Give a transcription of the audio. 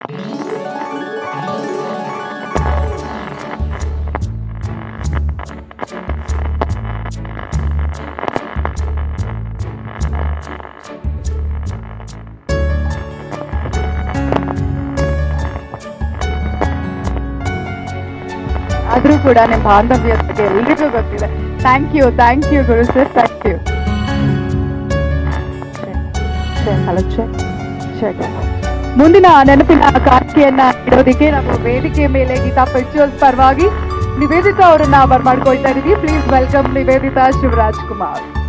ಆದ್ರೂ ಕೂಡ ನಿಮ್ಮ ಬಾಂಧವ್ಯದ ಬಗ್ಗೆ ಎಲ್ರಿಗೂ ಗೊತ್ತಿದೆ thank you thank you Guru sir thank you hello check check ಮುಂದಿನ ನೆನಪಿನ ಕಾಣಿಕೆಯನ್ನ ಇಡೋದಕ್ಕೆ ನಾವು ವೇದಿಕೆ ಮೇಲೆ ಗೀತಾ ಫೆಸ್ಟಿವಲ್ಸ್ ಪರವಾಗಿ ನಿವೇದಿತಾ ಅವರನ್ನ ಬರ್ಮಾಡ್ಕೊಳ್ತಾ ಇದೀವಿ ಪ್ಲೀಸ್ ವೆಲ್ಕಮ್ ನಿವೇದಿತಾ ಶಿವರಾಜ್ ಕುಮಾರ್